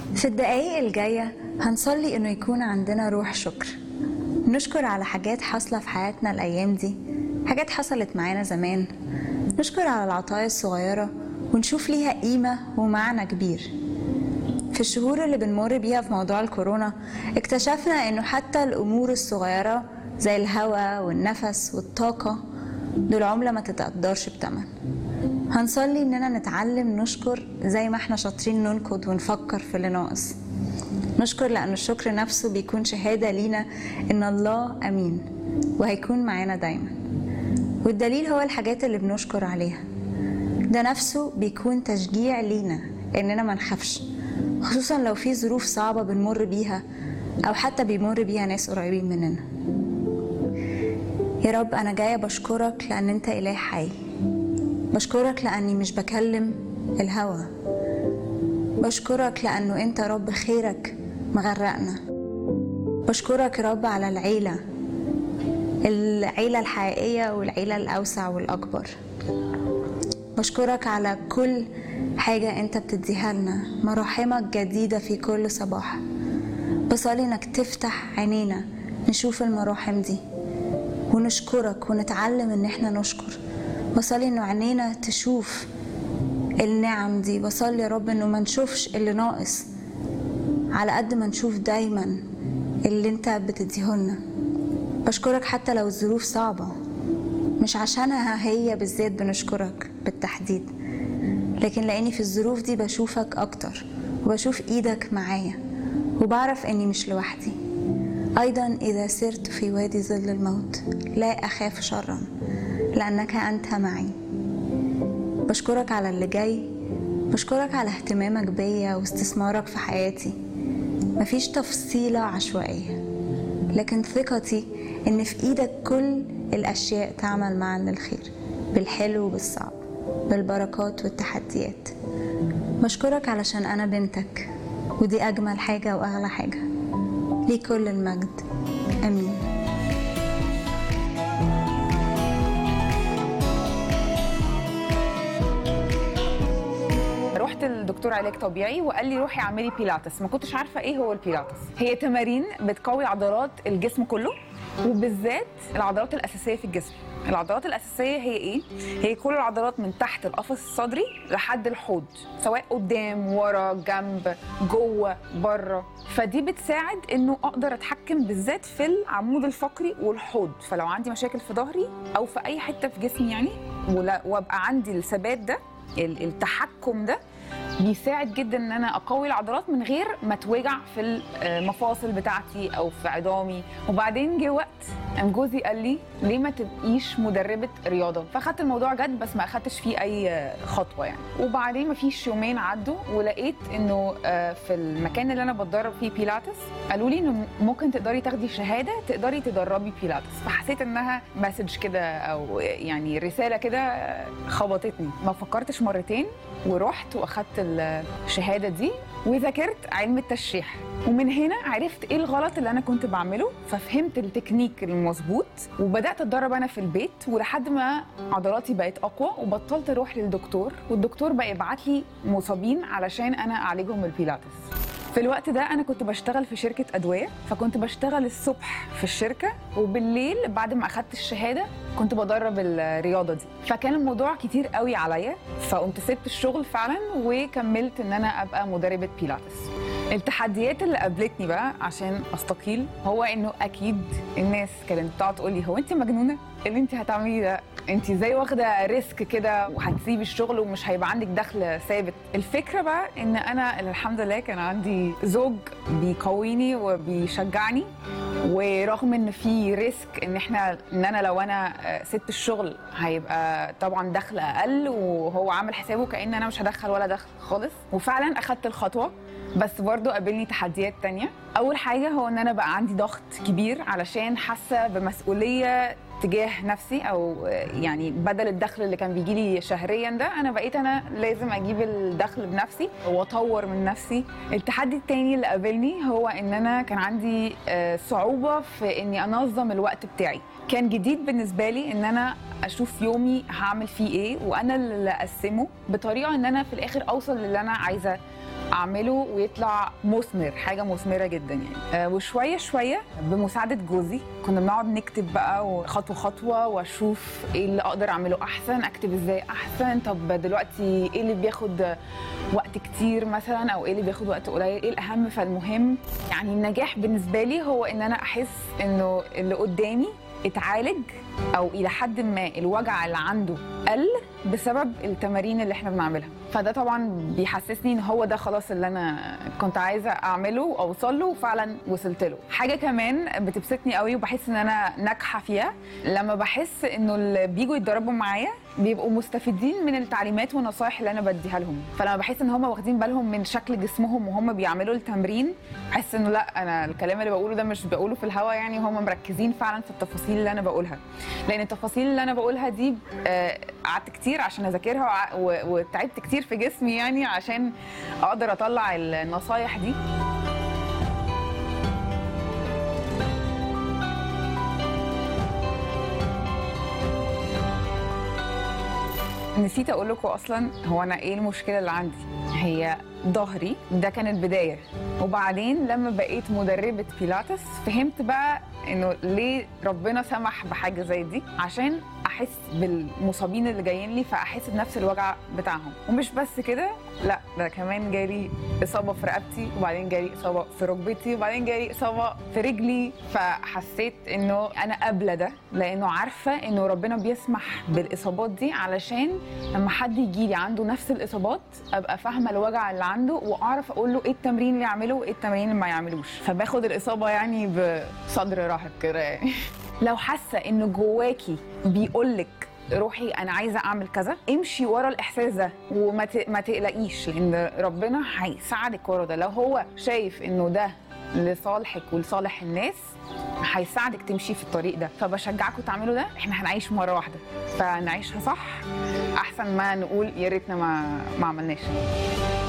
في الدقايق الجاية هنصلي إنه يكون عندنا روح شكر نشكر على حاجات حاصلة في حياتنا الأيام دي حاجات حصلت معانا زمان نشكر على العطايا الصغيرة ونشوف ليها قيمة ومعنى كبير في الشهور اللي بنمر بيها في موضوع الكورونا اكتشفنا إنه حتى الأمور الصغيرة زي الهواء والنفس والطاقة دول عملة ما تتقدرش بتمن هنصلي إننا نتعلم نشكر زي ما احنا شاطرين ننكد ونفكر في اللي ناقص نشكر لأن الشكر نفسه بيكون شهادة لينا إن الله أمين وهيكون معانا دايما والدليل هو الحاجات اللي بنشكر عليها ده نفسه بيكون تشجيع لينا إننا ما نخافش خصوصا لو في ظروف صعبة بنمر بيها أو حتى بيمر بيها ناس قريبين مننا يا رب أنا جاية بشكرك لأن أنت إله حي بشكرك لأني مش بكلم الهوى بشكرك لأنه أنت رب خيرك مغرقنا بشكرك يا رب على العيلة العيلة الحقيقية والعيلة الأوسع والأكبر بشكرك على كل حاجة أنت بتديها لنا مراحمك جديدة في كل صباح بصلي إنك تفتح عينينا نشوف المراحم دي ونشكرك ونتعلم إن إحنا نشكر بصلي إنه عينينا تشوف النعم دي بصلي يا رب إنه ما نشوفش اللي ناقص على قد ما نشوف دايما اللي أنت بتديهولنا بشكرك حتى لو الظروف صعبة مش عشانها هي بالذات بنشكرك بالتحديد لكن لاني في الظروف دي بشوفك اكتر وبشوف ايدك معايا وبعرف اني مش لوحدي ايضا اذا سرت في وادي ظل الموت لا اخاف شرا لانك انت معي بشكرك على اللي جاي بشكرك على اهتمامك بيا واستثمارك في حياتي مفيش تفصيلة عشوائية لكن ثقتي ان في ايدك كل الاشياء تعمل معا للخير بالحلو وبالصعب بالبركات والتحديات بشكرك علشان أنا بنتك ودي أجمل حاجة وأغلى حاجة ليه كل المجد أمين رحت للدكتور علاج طبيعي وقال لي روحي اعملي بيلاتس ما كنتش عارفه ايه هو البيلاتس هي تمارين بتقوي عضلات الجسم كله وبالذات العضلات الاساسيه في الجسم العضلات الاساسيه هي ايه هي كل العضلات من تحت القفص الصدري لحد الحوض سواء قدام ورا جنب جوه بره فدي بتساعد انه اقدر اتحكم بالذات في العمود الفقري والحوض فلو عندي مشاكل في ظهري او في اي حته في جسمي يعني ولا- وابقى عندي الثبات ده ال- التحكم ده بيساعد جدا ان انا اقوي العضلات من غير ما اتوجع في المفاصل بتاعتي او في عظامي وبعدين جه وقت قام جوزي قال لي ليه ما تبقيش مدربه رياضه فاخدت الموضوع جد بس ما اخدتش فيه اي خطوه يعني وبعدين ما فيش يومين عدوا ولقيت انه آه، في المكان اللي انا بتدرب فيه بيلاتس قالوا لي انه ممكن تقدري تاخدي شهاده تقدري تدربي بيلاتس فحسيت انها مسج كده او يعني رساله كده خبطتني ما فكرتش مرتين ورحت واخدت الشهاده دي وذاكرت علم التشريح ومن هنا عرفت ايه الغلط اللي انا كنت بعمله ففهمت التكنيك المظبوط وبدات اتدرب انا في البيت ولحد ما عضلاتي بقت اقوى وبطلت اروح للدكتور والدكتور بقى يبعت لي مصابين علشان انا اعالجهم بالبيلاتس في الوقت ده انا كنت بشتغل في شركه ادويه فكنت بشتغل الصبح في الشركه وبالليل بعد ما اخدت الشهاده كنت بدرب الرياضه دي فكان الموضوع كتير قوي عليا فقمت سبت الشغل فعلا وكملت ان انا ابقى مدربه بيلاتس التحديات اللي قابلتني بقى عشان استقيل هو انه اكيد الناس كانت بتقعد تقول لي هو انت مجنونه اللي انت هتعمليه ده انت ازاي واخده ريسك كده وهتسيبي الشغل ومش هيبقى عندك دخل ثابت الفكره بقى ان انا الحمد لله كان عندي زوج بيقويني وبيشجعني ورغم ان في ريسك ان احنا ان انا لو انا آه، سبت الشغل هيبقى طبعا دخل اقل وهو عامل حسابه كان انا مش هدخل ولا دخل خالص وفعلا اخدت الخطوه بس برضو قابلني تحديات تانية اول حاجه هو ان انا بقى عندي ضغط كبير علشان حاسه بمسؤوليه تجاه نفسي او يعني بدل الدخل اللي كان بيجي لي شهريا ده انا بقيت انا لازم اجيب الدخل بنفسي واطور من نفسي التحدي التاني اللي قابلني هو ان انا كان عندي آه، صعوبه في اني انظم الوقت بتاعي كان جديد بالنسبه لي ان انا اشوف يومي هعمل فيه ايه وانا اللي اقسمه بطريقه ان انا في الاخر اوصل للي انا عايزه اعمله ويطلع مثمر حاجه مثمره جدا يعني آه، وشويه شويه بمساعده جوزي كنا بنقعد نكتب بقى خطوه خطوه واشوف ايه اللي اقدر اعمله احسن اكتب ازاي احسن طب دلوقتي ايه اللي بياخد وقت كتير مثلا او ايه اللي بياخد وقت قليل ايه الاهم فالمهم يعني النجاح بالنسبه لي هو ان انا احس انه اللي قدامي اتعالج او الى حد ما الوجع اللي عنده قل بسبب التمارين اللي احنا بنعملها فده طبعا بيحسسني ان هو ده خلاص اللي انا كنت عايزه اعمله واوصل له وفعلا وصلت له حاجه كمان بتبسطني قوي وبحس ان انا ناجحه فيها لما بحس انه اللي بيجوا يتدربوا معايا بيبقوا مستفيدين من التعليمات والنصايح اللي انا بديها لهم فلما بحس ان هم واخدين بالهم من شكل جسمهم وهم بيعملوا التمرين بحس انه لا انا الكلام اللي بقوله ده مش بقوله في الهوا يعني هم مركزين فعلا في التفاصيل اللي انا بقولها لان التفاصيل اللي انا بقولها دي آه، قعدت كتير عشان اذاكرها وع- و- وتعبت كتير في جسمي يعني عشان اقدر اطلع النصايح دي نسيت اقول لكم اصلا هو انا ايه المشكله اللي عندي هي ظهري ده كانت بدايه وبعدين لما بقيت مدربه بيلاتس فهمت بقى انه ليه ربنا سمح بحاجه زي دي عشان احس بالمصابين اللي جايين لي فاحس بنفس الوجع بتاعهم ومش بس كده لا ده كمان جالي اصابه في رقبتي وبعدين جالي اصابه في ركبتي وبعدين جالي اصابه في رجلي فحسيت انه انا قابله ده لانه عارفه انه ربنا بيسمح بالاصابات دي علشان لما حد يجي لي عنده نفس الاصابات ابقى فاهمه الوجع اللي عنده واعرف اقول له ايه التمرين اللي يعمله وايه التمرين اللي ما يعملوش فباخد الاصابه يعني بصدر رحب كده يعني لو حاسه انه جواكي بيقولك روحي انا عايزه اعمل كذا امشي ورا الاحساس ده وما ت- ما تقلقيش لان ربنا هيساعدك ورا ده لو هو شايف انه ده لصالحك ولصالح الناس هيساعدك تمشي في الطريق ده فبشجعكم تعملوا ده احنا هنعيش مره واحده فنعيشها صح احسن ما نقول يا ريتنا ما ما عملناش